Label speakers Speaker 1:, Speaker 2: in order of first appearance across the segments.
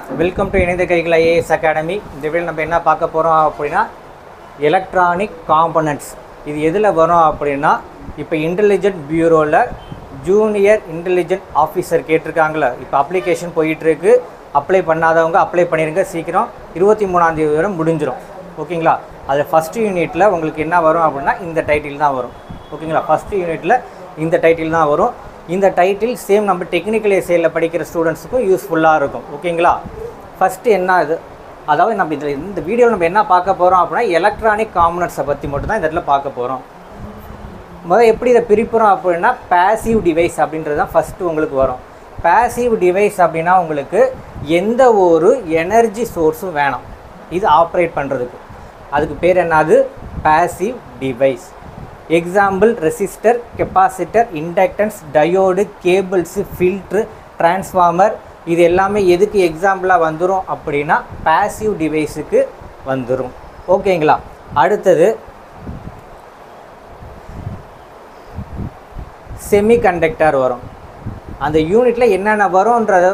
Speaker 1: welcome to இணைந்த கைகள் IAS academy இந்த வீடியோ நம்ம என்ன பார்க்க போகிறோம் அப்படின்னா எலக்ட்ரானிக் காம்பனன்ட்ஸ் இது எதில் வரும் அப்படின்னா இப்போ இன்டெலிஜென்ட் பியூரோவில் ஜூனியர் இன்டெலிஜென்ட் ஆஃபீஸர் கேட்டிருக்காங்களே இப்போ அப்ளிகேஷன் போயிட்டுருக்கு அப்ளை பண்ணாதவங்க அப்ளை பண்ணிடுங்க சீக்கிரம் இருபத்தி மூணாந்தேதி வரை முடிஞ்சிடும் ஓகேங்களா அதில் ஃபஸ்ட்டு யூனிட்டில் உங்களுக்கு என்ன வரும் அப்படின்னா இந்த டைட்டில் தான் வரும் ஓகேங்களா ஃபஸ்ட்டு யூனிட்டில் இந்த டைட்டில் தான் வரும் இந்த டைட்டில் சேம் நம்ம டெக்னிக்கல் எஸ்ஏயில் படிக்கிற ஸ்டூடெண்ட்ஸுக்கும் யூஸ்ஃபுல்லாக இருக்கும் ஓகேங்களா ஃபஸ்ட்டு என்ன இது அதாவது நம்ம இதில் இந்த வீடியோவில் நம்ம என்ன பார்க்க போகிறோம் அப்படின்னா எலக்ட்ரானிக் காம்பனன்ட்ஸை பற்றி மட்டும் தான் இந்த இடத்துல பார்க்க போகிறோம் முதல்ல எப்படி இதை பிரிப்புறோம் அப்படின்னா பேசிவ் டிவைஸ் அப்படின்றது தான் ஃபஸ்ட்டு உங்களுக்கு வரும் பேசிவ் டிவைஸ் அப்படின்னா உங்களுக்கு எந்த ஒரு எனர்ஜி சோர்ஸும் வேணாம் இது ஆப்ரேட் பண்ணுறதுக்கு அதுக்கு பேர் என்னது passive device example resistor capacitor inductance diode cables filter transformer இது எல்லாமே எதுக்கு எக்ஸாம்பிளாக வந்துடும் அப்படின்னா பேசிவ் டிவைஸுக்கு வந்துடும் ஓகேங்களா அடுத்தது செமி கண்டக்டர் வரும் அந்த யூனிட்டில் என்னென்ன வரும்ன்றத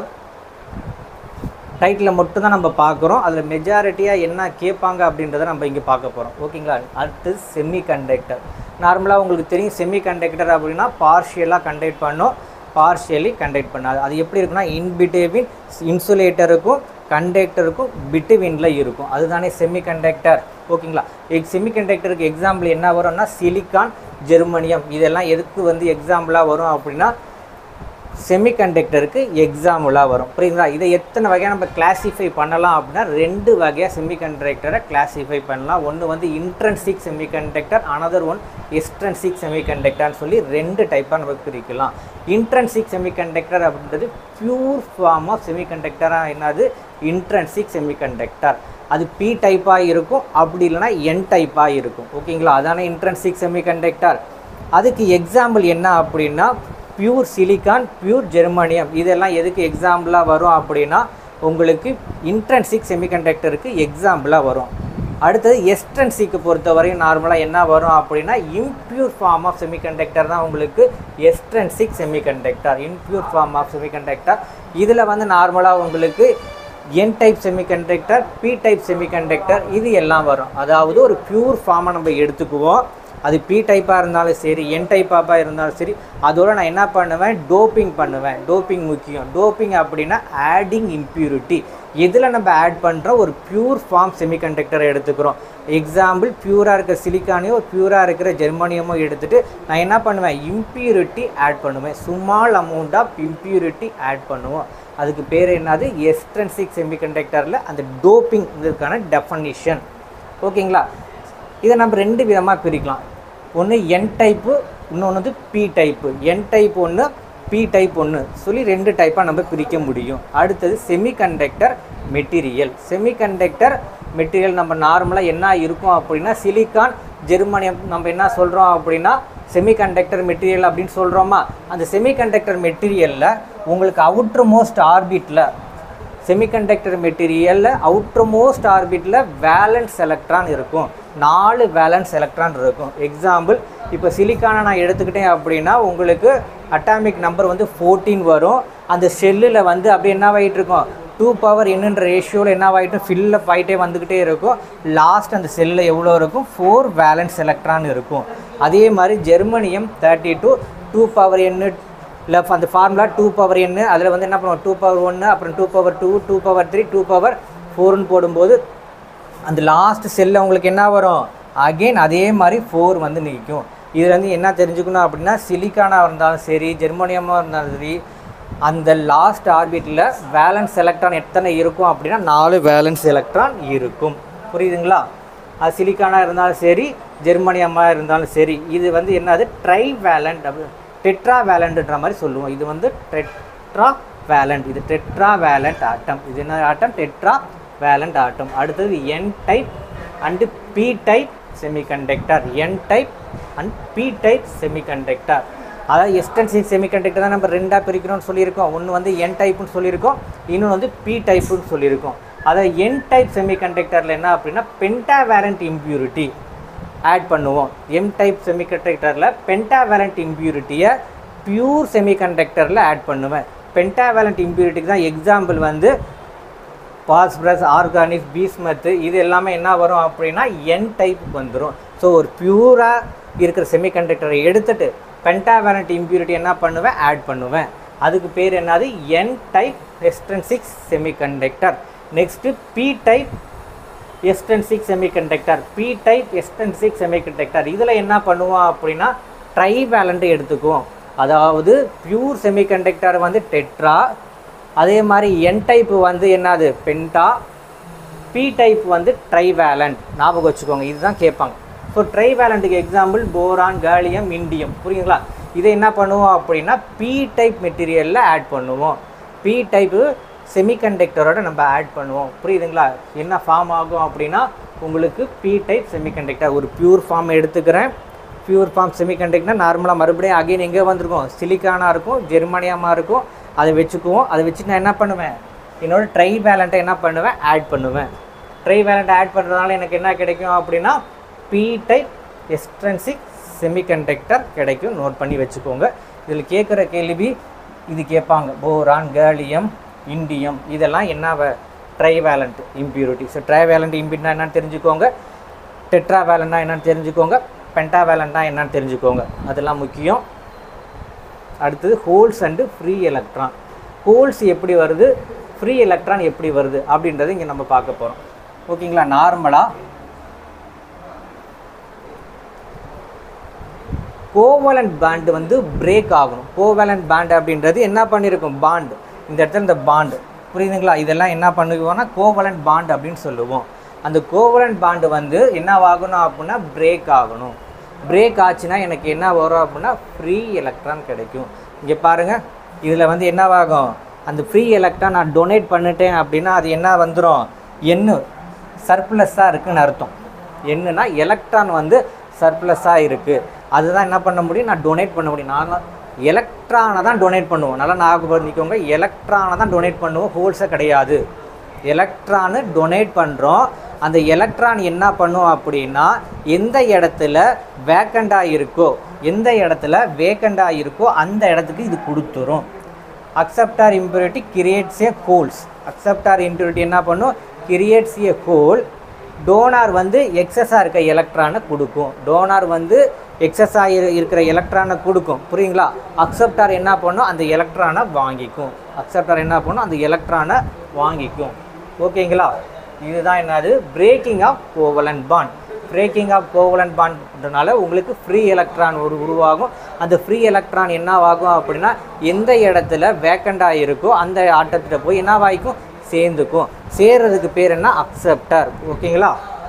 Speaker 1: டைட்டில் மட்டும் தான் நம்ம பார்க்குறோம் அதில் மெஜாரிட்டியாக என்ன கேட்பாங்க அப்படின்றத நம்ம இங்கே பார்க்க போகிறோம் ஓகேங்களா அடுத்து செமி கண்டக்டர் நார்மலாக உங்களுக்கு தெரியும் செமி கண்டக்டர் அப்படின்னா பார்ஷியலாக கண்டக்ட் பண்ணும் பார்ஷியலி கண்டக்ட் பண்ணாது அது எப்படி இருக்குன்னா இன்பிட்வீன் இன்சுலேட்டருக்கும் கண்டக்டருக்கும் பிட்வீனில் இருக்கும் அதுதானே செமி கண்டக்டர் ஓகேங்களா எக் செமி கண்டக்டருக்கு எக்ஸாம்பிள் என்ன வரும்னா சிலிக்கான் ஜெர்மனியம் இதெல்லாம் எதுக்கு வந்து எக்ஸாம்பிளாக வரும் அப்படின்னா செமிகண்டக்டருக்கு எக்ஸாம்பிளாக வரும் புரியுங்களா இதை எத்தனை வகையாக நம்ம கிளாஸிஃபை பண்ணலாம் அப்படின்னா ரெண்டு வகையாக செமிகண்டக்டரை கிளாஸிஃபை பண்ணலாம் ஒன்று வந்து intrinsic semiconductor another one extrinsic செமிகண்டக்டர்னு சொல்லி ரெண்டு டைப்பாக நம்ம பிரிக்கலாம் இன்ட்ரன்சிக் செமிகண்டக்டர் அப்படின்றது பியூர் ஃபார்ம் ஆஃப் செமிகண்டக்டராக என்னது இன்ட்ரன்சிக் செமிகண்டக்டர் அது பி டைப்பாக இருக்கும் அப்படி இல்லைனா என் டைப்பாக இருக்கும் ஓகேங்களா அதான இன்ட்ரன்சிக் செமிகண்டக்டர் அதுக்கு எக்ஸாம்பிள் என்ன அப்படின்னா பியூர் சிலிக்கான் பியூர் ஜெர்மானியம் இதெல்லாம் எதுக்கு எக்ஸாம்பிளாக வரும் அப்படின்னா உங்களுக்கு இன்ட்ரன்சிக் செமிகண்டக்டருக்கு எக்ஸாம்பிளாக வரும் அடுத்தது எஸ்ட்ரன்சிக்கு பொறுத்தவரையும் நார்மலாக என்ன வரும் அப்படின்னா இம்பியூர் ஃபார்ம் ஆஃப் செமிகண்டக்டர் தான் உங்களுக்கு extrinsic semiconductor impure form of semiconductor இதில் வந்து நார்மலாக உங்களுக்கு n type semiconductor p type semiconductor இது எல்லாம் வரும் அதாவது ஒரு பியூர் ஃபார்மை நம்ம எடுத்துக்குவோம் அது பி டைப்பாக இருந்தாலும் சரி என் டைப்பாக இருந்தாலும் சரி அதோட நான் என்ன பண்ணுவேன் டோப்பிங் பண்ணுவேன் டோப்பிங் முக்கியம் டோப்பிங் அப்படின்னா ஆடிங் இம்ப்யூரிட்டி எதில் நம்ம ஆட் பண்ணுறோம் ஒரு பியூர் ஃபார்ம் செமிகண்டக்டரை எடுத்துக்கிறோம் எக்ஸாம்பிள் பியூராக இருக்கிற சிலிக்கானையோ பியூராக இருக்கிற ஜெர்மானியமோ எடுத்துகிட்டு நான் என்ன பண்ணுவேன் இம்ப்யூரிட்டி ஆட் பண்ணுவேன் small amount of impurity add பண்ணுவோம் அதுக்கு பேர் என்னது எஸ்ட்ரன்சிக் செமிகண்டக்டரில் அந்த டோப்பிங் இதற்கான டெஃபனிஷன் ஓகேங்களா இதை நம்ம ரெண்டு விதமாக பிரிக்கலாம் ஒன்று என் டைப்பு இன்னொன்று வந்து பி டைப்பு என் டைப் ஒன்று பி டைப் ஒன்று சொல்லி ரெண்டு டைப்பாக நம்ம பிரிக்க முடியும் அடுத்தது செமிகண்டக்டர் மெட்டீரியல் செமிகண்டக்டர் மெட்டீரியல் நம்ம நார்மலாக என்ன இருக்கும் அப்படின்னா சிலிக்கான் ஜெர்மானியம் நம்ம என்ன சொல்கிறோம் அப்படின்னா செமிகண்டக்டர் மெட்டீரியல் அப்படின்னு சொல்கிறோமா அந்த செமிகண்டக்டர் மெட்டீரியலில் உங்களுக்கு அவுட்ரு மோஸ்ட் ஆர்பிட்டில் செமிகண்டக்டர் மெட்டீரியலில் அவுட்ரு மோஸ்ட் ஆர்பிட்டில் வேலன்ஸ் எலக்ட்ரான் இருக்கும் நாலு வேலன்ஸ் எலக்ட்ரான் இருக்கும் எக்ஸாம்பிள் இப்போ சிலிக்கானை நான் எடுத்துக்கிட்டேன் அப்படின்னா உங்களுக்கு அட்டாமிக் நம்பர் வந்து ஃபோர்டீன் வரும் அந்த செல்லில் வந்து அப்படி என்ன ஆகிட்டு இருக்கும் டூ பவர் என்னன்ற ரேஷியோவில் என்ன ஆகிட்டு ஃபில்லப் ஆகிட்டே வந்துக்கிட்டே இருக்கும் லாஸ்ட் அந்த செல்லில் எவ்வளோ இருக்கும் ஃபோர் வேலன்ஸ் எலக்ட்ரான் இருக்கும் அதே மாதிரி germanium thirty two two power என்ன இல்லை அந்த ஃபார்முலா டூ பவர் என்ன அதில் வந்து என்ன பண்ணுவோம் டூ பவர் ஒன்று அப்புறம் two power two two power three two power ஃபோர்னு போடும்போது அந்த லாஸ்ட் செல்லில் உங்களுக்கு என்ன வரும் அகெயின் அதே மாதிரி ஃபோர் வந்து நிற்கும் இதில் வந்து என்ன தெரிஞ்சுக்கணும் அப்படின்னா சிலிக்கானாக இருந்தாலும் சரி ஜெர்மோனியமாக இருந்தாலும் சரி அந்த லாஸ்ட் ஆர்பிட்டில் வேலன்ஸ் எலக்ட்ரான் எத்தனை இருக்கும் அப்படின்னா நாலு வேலன்ஸ் எலக்ட்ரான் இருக்கும் புரியுதுங்களா அது சிலிக்கானாக இருந்தாலும் சரி ஜெர்மனியமாக இருந்தாலும் சரி இது வந்து என்னது ட்ரை வேலண்ட் டெட்ரா வேலண்ட்ன்ற மாதிரி சொல்லுவோம் இது வந்து டெட்ரா வேலண்ட் இது டெட்ரா வேலண்ட் ஆட்டம் இது என்ன ஆட்டம் டெட்ரா வேலண்ட் ஆட்டம் அடுத்தது n type and p type semiconductor n type and p type semiconductor அதாவது எஸ்டன்சிக் செமிகண்டக்டர் தான் நம்ம ரெண்டாக பிரிக்கிறோம்னு சொல்லியிருக்கோம் ஒன்று வந்து என் டைப்புன்னு சொல்லியிருக்கோம் இன்னொன்று வந்து பி டைப்புன்னு சொல்லியிருக்கோம் அதாவது என் டைப் செமிகண்டக்டரில் என்ன அப்படின்னா பென்டாவேலண்ட் இம்ப்யூரிட்டி ஆட் பண்ணுவோம் எம் டைப் செமிகண்டக்டரில் பென்டாவேலண்ட் இம்ப்யூரிட்டியை பியூர் செமிகண்டக்டரில் ஆட் பண்ணுவேன் பென்டாவேலண்ட் இம்ப்யூரிட்டிக்கு தான் எக்ஸாம்பிள் வந்து பாஸ்பரஸ் ஆர்கானிக் பீஸ்மத்து இது எல்லாமே என்ன வரும் அப்படின்னா என் டைப் வந்துடும் ஸோ ஒரு பியூராக இருக்கிற செமிகண்டக்டரை எடுத்துட்டு பென்டாவேலண்ட் இம்ப்யூரிட்டி என்ன பண்ணுவேன் ஆட் பண்ணுவேன் அதுக்கு பேர் என்னது n type extrinsic semiconductor next p type extrinsic semiconductor p type extrinsic semiconductor இதில் என்ன பண்ணுவோம் அப்படின்னா ட்ரைவேலண்ட் எடுத்துக்குவோம் அதாவது பியூர் செமிகண்டக்டர் வந்து டெட்ரா அதே மாதிரி என் டைப் வந்து என்னது பென்டா பி டைப் வந்து ட்ரைவேலண்ட் ஞாபகம் வச்சுக்கோங்க இதுதான் கேட்பாங்க ஸோ ட்ரைவேலண்ட்டுக்கு எக்ஸாம்பிள் போரான் காலியம் இண்டியம் புரியுங்களா இதை என்ன பண்ணுவோம் அப்படின்னா பி டைப் மெட்டீரியலில் ஆட் பண்ணுவோம் பி டைப்பு செமிகண்டக்டரோட நம்ம ஆட் பண்ணுவோம் புரியுதுங்களா என்ன ஃபார்ம் ஆகும் அப்படின்னா உங்களுக்கு பி டைப் செமிகண்டக்டர் ஒரு பியூர் ஃபார்ம் எடுத்துக்கிறேன் பியூர் ஃபார்ம் செமிகண்டக்டர் நார்மலாக மறுபடியும் அகைன் எங்கே வந்திருக்கும் சிலிக்கானாக இருக்கும் ஜெர்மானியமாக இருக்கும் அதை வச்சுக்குவோம் அதை வச்சு நான் என்ன பண்ணுவேன் என்னோட ட்ரை வேலண்ட்டை என்ன பண்ணுவேன் ஆட் பண்ணுவேன் ட்ரை வேலண்ட் ஆட் பண்ணுறதுனால எனக்கு என்ன கிடைக்கும் அப்படின்னா பி டைப் எஸ்ட்ரன்சிக் செமிகண்டக்டர் கிடைக்கும் நோட் பண்ணி வச்சுக்கோங்க இதில் கேட்குற கேள்வி இது கேட்பாங்க போரான் கேலியம் இண்டியம் இதெல்லாம் என்ன ட்ரைவேலண்ட் இம்பியூரிட்டி ஸோ ட்ரைவேலண்ட் இம்பியூரிட்டினா என்னன்னு தெரிஞ்சுக்கோங்க டெட்ராவேலண்ட்னா என்னன்னு தெரிஞ்சுக்கோங்க பென்டாவேலண்ட்னா என்னன்னு தெரிஞ்சுக்கோங்க அதெல்லாம் முக்கியம் அடுத்தது holes and free electron holes எப்படி வருது ஃப்ரீ எலக்ட்ரான் எப்படி வருது அப்படின்றத இங்கே நம்ம பார்க்க போகிறோம் ஓகேங்களா நார்மலாக கோவலண்ட் பேண்ட் வந்து பிரேக் ஆகணும் கோவலண்ட் பேண்ட் அப்படின்றது என்ன பண்ணியிருக்கும் பாண்ட் இந்த இடத்துல இந்த பாண்டு புரியுதுங்களா இதெல்லாம் என்ன பண்ணுவோம்னா கோவலண்ட் பாண்ட் அப்படின்னு சொல்லுவோம் அந்த கோவலண்ட் பாண்டு வந்து என்னவாகணும் அப்படின்னா பிரேக் ஆகணும் பிரேக் ஆச்சுன்னா எனக்கு என்ன வரும் அப்படின்னா ஃப்ரீ எலக்ட்ரான் கிடைக்கும் இங்கே பாருங்கள் இதில் வந்து என்னவாகும் அந்த ஃப்ரீ எலக்ட்ரான் நான் டொனேட் பண்ணிட்டேன் அப்படின்னா அது என்ன வந்துடும் எண்ணு சர்ப்ளஸாக இருக்குன்னு அர்த்தம் என்னன்னா எலக்ட்ரான் வந்து சர்ப்ளஸாக இருக்குது அதுதான் என்ன பண்ண முடியும் நான் டொனேட் பண்ண முடியும் நான் எலக்ட்ரானை தான் டொனேட் பண்ணுவோம் நல்லா ஞாபகம் பண்ணிக்கோங்க எலக்ட்ரானை தான் டொனேட் பண்ணுவோம் ஹோல்ஸை கிடையாது எலக்ட்ரானு டொனேட் பண்ணுறோம் அந்த எலக்ட்ரான் என்ன பண்ணும் அப்படின்னா எந்த இடத்துல வேக்கண்டாக இருக்கோ எந்த இடத்துல வேக்கண்டாக இருக்கோ அந்த இடத்துக்கு இது கொடுத்துரும் acceptor impurity creates a holes acceptor impurity என்ன பண்ணும் கிரியேட்ஸ் ஏ ஹோல் டோனார் வந்து எக்ஸஸாக இருக்க எலக்ட்ரானை கொடுக்கும் டோனார் வந்து எக்ஸஸாக இருக்கிற எலக்ட்ரானை கொடுக்கும் புரியுங்களா அக்செப்டார் என்ன பண்ணும் அந்த எலக்ட்ரானை வாங்கிக்கும் அக்செப்டார் என்ன பண்ணும் அந்த எலக்ட்ரானை வாங்கிக்கும் ஓகேங்களா இதுதான் என்னது breaking of covalent bond breaking of covalent பாண்ட்னால உங்களுக்கு ஃப்ரீ எலக்ட்ரான் ஒரு உருவாகும் அந்த ஃப்ரீ எலக்ட்ரான் என்னவாகும் அப்படின்னா எந்த இடத்துல வேக்கண்டாக இருக்கோ அந்த ஆட்டத்தில் போய் என்னவாய்க்கும் சேர்ந்துக்கும் சேர்றதுக்கு பேர் என்ன அக்செப்டர் ஓகேங்களா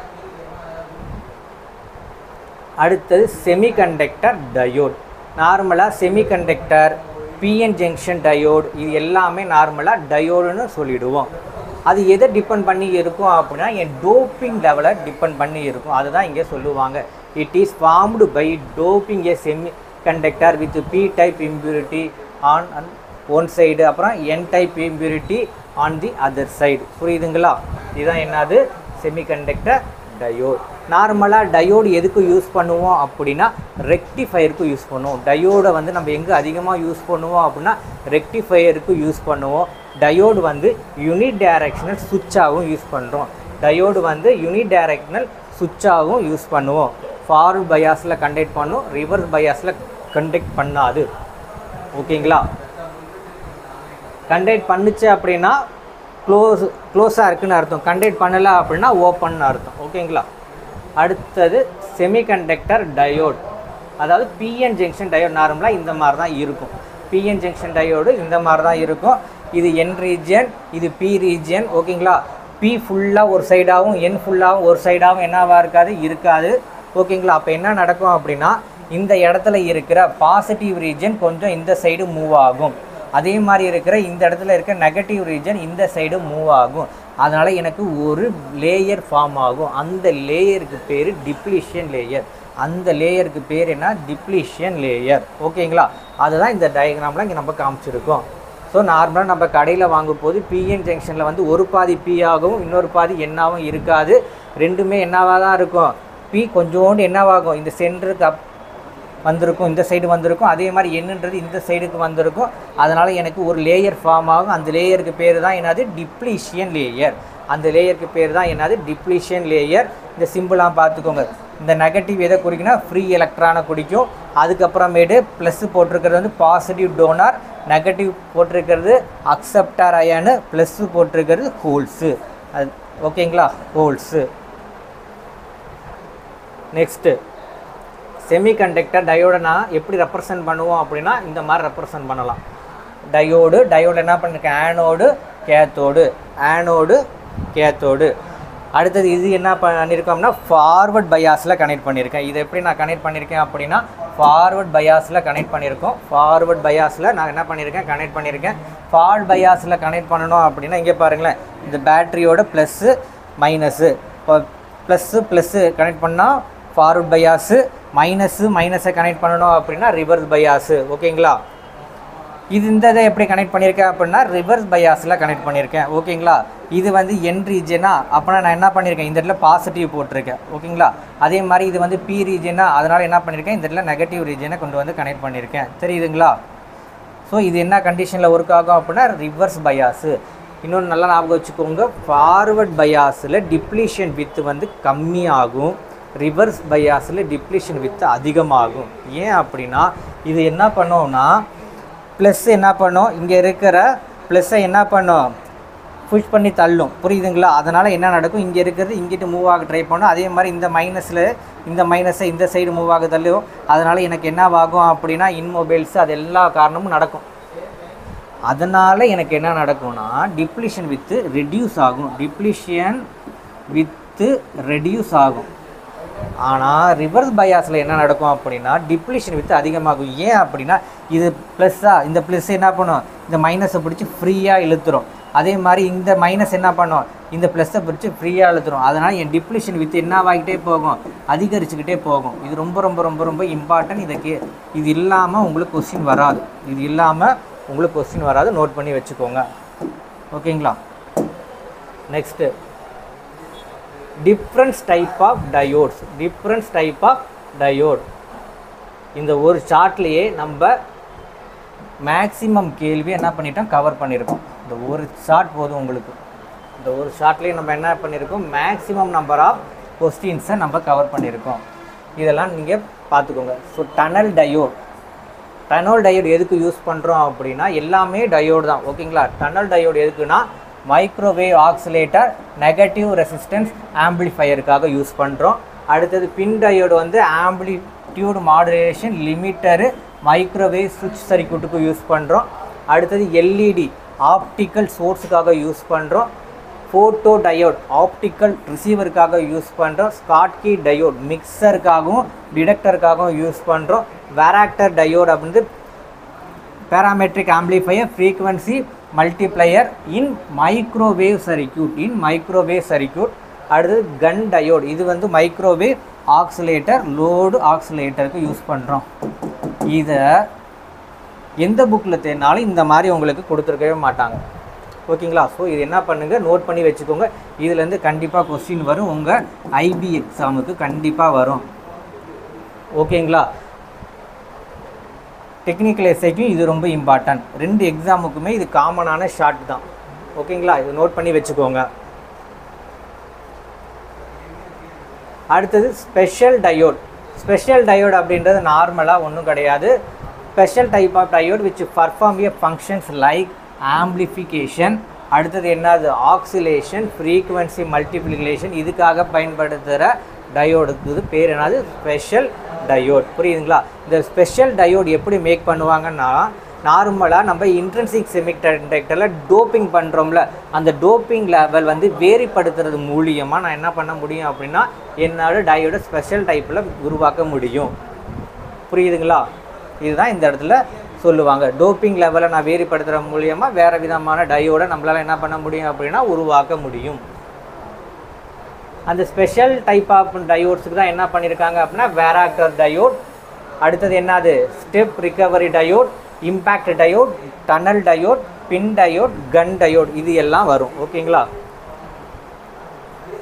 Speaker 1: அடுத்தது செமிகண்டக்டர் டயோட் நார்மலாக செமிகண்டக்டர் பிஎன் ஜங்ஷன் டயோட் இது எல்லாமே நார்மலாக டயோடுன்னு சொல்லிடுவோம் அது எதை டிபெண்ட் பண்ணி இருக்கும் அப்படின்னா என் டோப்பிங் லெவலை டிபெண்ட் பண்ணி இருக்கும் அதுதான் இங்கே சொல்லுவாங்க it is formed by doping a semiconductor with p type impurity on one side அப்புறம் n type impurity on the other side புரியுதுங்களா இதுதான் என்னது செமிகண்டக்டர் டயோட் நார்மலாக டயோடு எதுக்கு யூஸ் பண்ணுவோம் அப்படின்னா ரெக்டிஃபயருக்கு யூஸ் பண்ணுவோம் டயோடை வந்து நம்ம எங்கே அதிகமாக யூஸ் பண்ணுவோம் அப்படின்னா ரெக்டிஃபயருக்கு யூஸ் பண்ணுவோம் டயோடு வந்து யூனிட் டைரக்ஷனல் சுவிட்சாகவும் யூஸ் பண்ணுறோம் டயோடு வந்து யூனிட் டைரக்ஷனல் சுவிட்சாகவும் யூஸ் பண்ணுவோம் ஃபார்வர்ட் பயாஸில் கண்டக்ட் பண்ணும் ரிவர்ஸ் பயாஸில் கண்டக்ட் பண்ணாது ஓகேங்களா கண்டக்ட் பண்ணுச்சு அப்படின்னா க்ளோஸ் க்ளோஸாக இருக்குன்னு அர்த்தம் கண்டக்ட் பண்ணலை அப்படின்னா ஓப்பன் அர்த்தம் ஓகேங்களா அடுத்தது செமிகண்டக்டர் டயோட் அதாவது பிஎன் ஜங்ஷன் டயோட் நார்மலாக இந்த மாதிரி தான் இருக்கும் பிஎன் ஜங்ஷன் டயோடு இந்த மாதிரி தான் இருக்கும் இது என் ரீஜியன் இது பி ரீஜியன் ஓகேங்களா பி ஃபுல்லாக ஒரு சைடாகவும் என் ஃபுல்லாகவும் ஒரு சைடாகவும் என்னவா இருக்காது இருக்காது ஓகேங்களா அப்போ என்ன நடக்கும் அப்படின்னா இந்த இடத்துல இருக்கிற பாசிட்டிவ் ரீஜன் கொஞ்சம் இந்த சைடு மூவ் ஆகும் அதே மாதிரி இருக்கிற இந்த இடத்துல இருக்க நெகட்டிவ் ரீஜன் இந்த சைடு மூவ் ஆகும் அதனால் எனக்கு ஒரு லேயர் ஃபார்ம் ஆகும் அந்த லேயருக்கு பேர் டிப்ளீஷன் லேயர் அந்த லேயருக்கு பேர் என்ன டிப்ளீஷன் லேயர் ஓகேங்களா அதுதான் இந்த டயக்ராமில் இங்கே நம்ம காமிச்சிருக்கோம் ஸோ நார்மலாக நம்ம கடையில் வாங்கும் போது பிஎன் ஜங்ஷனில் வந்து ஒரு பாதி பி ஆகவும் இன்னொரு பாதி என்னாகவும் இருக்காது ரெண்டுமே என்னவாக தான் இருக்கும் பி கொஞ்சோண்டு என்னவாகும் இந்த சென்டருக்கு அப் வந்திருக்கும் இந்த சைடு வந்திருக்கும் அதே மாதிரி என்னன்றது இந்த சைடுக்கு வந்திருக்கும் அதனால் எனக்கு ஒரு லேயர் ஃபார்ம் ஆகும் அந்த லேயருக்கு பேர் தான் என்னது டிப்ளீஷியன் லேயர் அந்த லேயருக்கு பேர் தான் என்னது டிப்ளீஷியன் லேயர் இந்த சிம்பிளாக பார்த்துக்கோங்க இந்த நெகட்டிவ் எதை குறிக்குன்னா ஃப்ரீ எலக்ட்ரானை குறிக்கும் அதுக்கப்புறமேட்டு ப்ளஸ் போட்டிருக்கிறது வந்து பாசிட்டிவ் டோனார் நெகட்டிவ் போட்டிருக்கிறது அக்செப்டார் அயானு ப்ளஸ்ஸு போட்டிருக்கிறது ஹோல்ஸு அது ஓகேங்களா ஹோல்ஸு நெக்ஸ்ட்டு செமிகண்டக்டர் டயோடை நான் எப்படி ரெப்ரசன்ட் பண்ணுவோம் அப்படின்னா இந்த மாதிரி ரெப்ரசன்ட் பண்ணலாம் டயோடு டயோடு என்ன பண்ணிருக்கேன் ஆனோடு கேத்தோடு ஆனோடு கேத்தோடு அடுத்தது இது என்ன பண்ணியிருக்கோம்னா ஃபார்வர்ட் பயாஸில் கனெக்ட் பண்ணியிருக்கேன் இது எப்படி நான் கனெக்ட் பண்ணியிருக்கேன் அப்படின்னா ஃபார்வர்ட் பயாஸில் கனெக்ட் பண்ணியிருக்கோம் ஃபார்வர்ட் பயாஸில் நான் என்ன பண்ணியிருக்கேன் கனெக்ட் பண்ணியிருக்கேன் ஃபார்வர்ட் பயாஸில் கனெக்ட் பண்ணணும் அப்படின்னா இங்கே பாருங்களேன் இந்த பேட்டரியோட ப்ளஸ்ஸு மைனஸு இப்போ ப்ளஸ்ஸு ப்ளஸ்ஸு கனெக்ட் பண்ணால் ஃபார்வர்ட் பயாஸு மைனஸு மைனஸை கனெக்ட் பண்ணணும் அப்படின்னா ரிவர்ஸ் பயாஸு ஓகேங்களா இது இந்த இதை எப்படி கனெக்ட் பண்ணியிருக்கேன் அப்படின்னா ரிவர்ஸ் பயாஸில் கனெக்ட் பண்ணியிருக்கேன் ஓகேங்களா இது வந்து என் ரீஜனா அப்படின்னா நான் என்ன பண்ணியிருக்கேன் இந்த இடத்துல பாசிட்டிவ் போட்டிருக்கேன் ஓகேங்களா அதே மாதிரி இது வந்து பி ரீஜனா அதனால் என்ன பண்ணியிருக்கேன் இந்த இடத்துல நெகட்டிவ் ரீஜனை கொண்டு வந்து கனெக்ட் பண்ணியிருக்கேன் தெரியுதுங்களா ஸோ இது என்ன கண்டிஷனில் ஒர்க் ஆகும் அப்படின்னா ரிவர்ஸ் பயாஸு இன்னொன்று நல்லா ஞாபகம் வச்சுக்கோங்க ஃபார்வர்ட் பயாஸில் டிப்ளீஷன் வித்து வந்து கம்மியாகும் ரிவர்ஸ் பயாஸில் டிப்ளீஷன் வித்து அதிகமாகும் ஏன் அப்படின்னா இது என்ன பண்ணோம்னா ப்ளஸ் என்ன பண்ணும் இங்கே இருக்கிற ப்ளஸ்ஸை என்ன பண்ணும் புஷ் பண்ணி தள்ளும் புரியுதுங்களா அதனால் என்ன நடக்கும் இங்கே இருக்கிறது இங்கிட்டு மூவ் ஆக ட்ரை பண்ணும் அதே மாதிரி இந்த மைனஸில் இந்த மைனஸை இந்த சைடு மூவ் ஆக தள்ளும் அதனால் எனக்கு என்ன ஆகும் அப்படின்னா இன்மொபைல்ஸ் அது எல்லா காரணமும் நடக்கும் அதனால் எனக்கு என்ன நடக்கும்னா டிப்ளிஷன் வித்து ரெடியூஸ் ஆகும் டிப்ளிஷன் வித்து ரெடியூஸ் ஆகும் ஆனால் ரிவர்ஸ் பயாஸில் என்ன நடக்கும் அப்படின்னா டிப்ளிஷன் வித்து அதிகமாகும் ஏன் அப்படின்னா இது ப்ளஸ்ஸாக இந்த ப்ளஸ் என்ன பண்ணும் இந்த மைனஸை பிடிச்சி ஃப்ரீயாக இழுத்துரும் அதே மாதிரி இந்த மைனஸ் என்ன பண்ணும் இந்த ப்ளஸ்ஸை பிடிச்சி ஃப்ரீயாக இழுத்துரும் அதனால் என் டிப்ளிஷன் வித்து என்னவாகிட்டே போகும் அதிகரிச்சுக்கிட்டே போகும் இது ரொம்ப ரொம்ப ரொம்ப ரொம்ப இம்பார்ட்டன்ட் இதை கே இது இல்லாமல் உங்களுக்கு கொஸ்டின் வராது இது இல்லாமல் உங்களுக்கு கொஸ்டின் வராது நோட் பண்ணி வச்சுக்கோங்க ஓகேங்களா next different type of diodes different type of diode இந்த ஒரு சார்ட்லேயே நம்ம மேக்ஸிமம் கேள்வி என்ன பண்ணிட்டோம் கவர் பண்ணியிருக்கோம் இந்த ஒரு ஷார்ட் போதும் உங்களுக்கு இந்த ஒரு ஷார்ட்லேயே நம்ம என்ன பண்ணியிருக்கோம் மேக்ஸிமம் நம்பர் ஆஃப் கொஸ்டின்ஸை நம்ம கவர் பண்ணியிருக்கோம் இதெல்லாம் நீங்கள் பார்த்துக்கோங்க so tunnel diode tunnel diode எதுக்கு யூஸ் பண்ணுறோம் அப்படின்னா எல்லாமே டயோடு தான் ஓகேங்களா டனல் டயோடு எதுக்குன்னா மைக்ரோவேவ் ஆக்சிலேட்டர் நெகட்டிவ் ரெசிஸ்டன்ஸ் ஆம்பிளிஃபையருக்காக யூஸ் பண்ணுறோம் அடுத்தது பின் டயோடு வந்து ஆம்பிளிடியூட் மாடுலேஷன் லிமிட்டரு மைக்ரோவேவ் சுவிட்ச் சர்க்யூட்டுக்கு யூஸ் பண்ணுறோம் அடுத்தது எல்இடி ஆப்டிக்கல் சோர்ஸுக்காக யூஸ் பண்ணுறோம் ஃபோட்டோ டயோட் ஆப்டிக்கல் ரிசீவருக்காக யூஸ் பண்ணுறோம் ஸ்காட்கி டயோட் மிக்சருக்காகவும் டிடெக்டருக்காகவும் யூஸ் பண்ணுறோம் வேராக்டர் டயோட் அப்படின்னு parametric amplifier frequency multiplier in microwave circuit in microwave circuit அடுத்தது கன் டயோட் இது வந்து மைக்ரோவேவ் ஆக்சிலேட்டர் லோடு ஆக்சிலேட்டருக்கு யூஸ் பண்ணுறோம் இதை எந்த புக்கில் தேடினாலும் இந்த மாதிரி உங்களுக்கு கொடுத்துருக்கவே மாட்டாங்க ஓகேங்களா ஸோ இது என்ன பண்ணுங்கள் நோட் பண்ணி வச்சுக்கோங்க இதுலேருந்து கண்டிப்பாக கொஸ்டின் வரும் உங்கள் ஐபி எக்ஸாமுக்கு கண்டிப்பாக வரும் ஓகேங்களா டெக்னிக்கல் எஸ்ஐக்கும் இது ரொம்ப இம்பார்ட்டன்ட் ரெண்டு எக்ஸாமுக்குமே இது காமனான ஷார்ட் தான் ஓகேங்களா இது நோட் பண்ணி வச்சுக்கோங்க அடுத்தது ஸ்பெஷல் டயோட் ஸ்பெஷல் டயோட் அப்படின்றது நார்மலாக ஒன்றும் கிடையாது special type of diode which perform a functions like amplification அடுத்தது என்னது ஆக்சிலேஷன் ஃப்ரீக்குவன்சி மல்டிப்ளிகேஷன் இதுக்காக பயன்படுத்துகிற டயோடுக்கு இது பேர் என்னது ஸ்பெஷல் டயோட் புரியுதுங்களா இந்த ஸ்பெஷல் டயோட் எப்படி மேக் பண்ணுவாங்கன்னா நார்மலாக நம்ம இன்ட்ரென்சிக் செமிகண்டக்டரில் டோப்பிங் பண்ணுறோம்ல அந்த டோப்பிங் லெவல் வந்து வேறுபடுத்துறது மூலியமாக நான் என்ன பண்ண முடியும் அப்படின்னா என்னோட டயோட ஸ்பெஷல் டைப்பில் உருவாக்க முடியும் புரியுதுங்களா இதுதான் இந்த இடத்துல சொல்லுவாங்க டோப்பிங் லெவலை நான் வேறுபடுத்துகிற மூலியமாக வேறு விதமான டயோட நம்மளால் என்ன பண்ண முடியும் அப்படின்னா உருவாக்க முடியும் அந்த ஸ்பெஷல் டைப் ஆஃப் டயோட்ஸுக்கு தான் என்ன பண்ணியிருக்காங்க அப்படின்னா வேராக்டர் டயோட் அடுத்தது என்னது step recovery diode impact diode tunnel diode PIN diode Gunn diode இது எல்லாம் வரும் ஓகேங்களா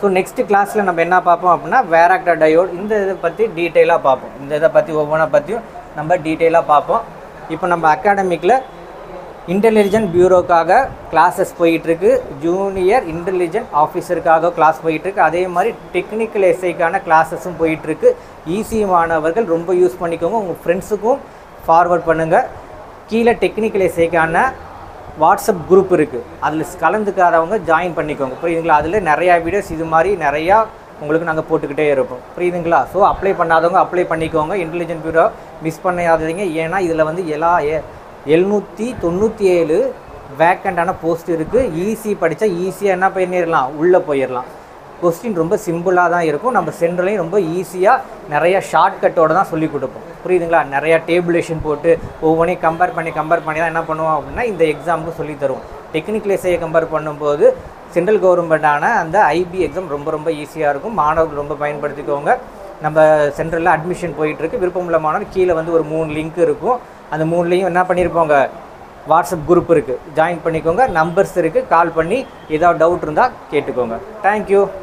Speaker 1: ஸோ நெக்ஸ்ட் கிளாஸில் நம்ம என்ன பார்ப்போம் அப்படின்னா வேராக்டர் டயோட் இந்த இதை பற்றி டீட்டெயிலாக பார்ப்போம் இந்த இதை பற்றி ஒவ்வொன்றா பற்றியும் நம்ம டீட்டெயிலாக பார்ப்போம் இப்போ நம்ம அகாடமிக்கில் இன்டெலிஜென்ட் பியூரோக்காக கிளாஸஸ் போயிட்டுருக்கு ஜூனியர் இன்டெலிஜென்ட் ஆஃபீஸருக்காக கிளாஸ் போயிட்டுருக்கு அதே மாதிரி டெக்னிக்கல் எஸ்ஐக்கான கிளாஸஸும் போயிட்டுருக்கு ஈஸி மாணவர்கள் ரொம்ப யூஸ் பண்ணிக்கோங்க உங்கள் ஃப்ரெண்ட்ஸுக்கும் ஃபார்வர்ட் பண்ணுங்கள் கீழே டெக்னிக்கல் எஸ்ஐக்கான வாட்ஸ்அப் குரூப் இருக்குது அதில் கலந்துக்காதவங்க ஜாயின் பண்ணிக்கோங்க புரியுதுங்களா அதில் நிறையா வீடியோஸ் இது மாதிரி நிறையா உங்களுக்கு நாங்கள் போட்டுக்கிட்டே இருப்போம் புரியுதுங்களா ஸோ அப்ளை பண்ணாதவங்க அப்ளை பண்ணிக்கோங்க இன்டெலிஜென்ட் பியூரோ மிஸ் பண்ணாதீங்க ஏன்னா இதில் வந்து எல்லா எ- எழுநூற்றி தொண்ணூற்றி ஏழு வேக்கண்டான போஸ்ட் இருக்குது ஈஸி படித்தா ஈஸியாக என்ன பண்ணிடலாம் உள்ளே போயிடலாம் கொஸ்டின் ரொம்ப சிம்பிளாக தான் இருக்கும் நம்ம சென்டர்லையும் ரொம்ப ஈஸியாக நிறைய ஷார்ட்கட்டோட தான் சொல்லி கொடுப்போம் புரியுதுங்களா நிறையா டேபிளேஷன் போட்டு ஒவ்வொன்றையும் கம்பேர் பண்ணி கம்பேர் பண்ணி தான் என்ன பண்ணுவோம் அப்படின்னா இந்த எக்ஸாமுக்கு சொல்லி தருவோம் டெக்னிக்கல் எஸ்ஐயை கம்பேர் பண்ணும்போது சென்ட்ரல் கவர்மெண்ட்டான அந்த ஐபி எக்ஸாம் ரொம்ப ரொம்ப ஈஸியாக இருக்கும் மாணவர்கள் ரொம்ப பயன்படுத்திக்கோங்க நம்ம சென்டரில் அட்மிஷன் போயிட்டுருக்கு விருப்பமுள்ள மாணவர் கீழே வந்து ஒரு மூணு லிங்க் இருக்கும் அந்த மூணுலேயும் என்ன பண்ணியிருப்போங்க வாட்ஸ்அப் குரூப் இருக்குது ஜாயின் பண்ணிக்கோங்க நம்பர்ஸ் இருக்குது கால் பண்ணி ஏதாவது டவுட் இருந்தால் கேட்டுக்கோங்க தேங்க்யூ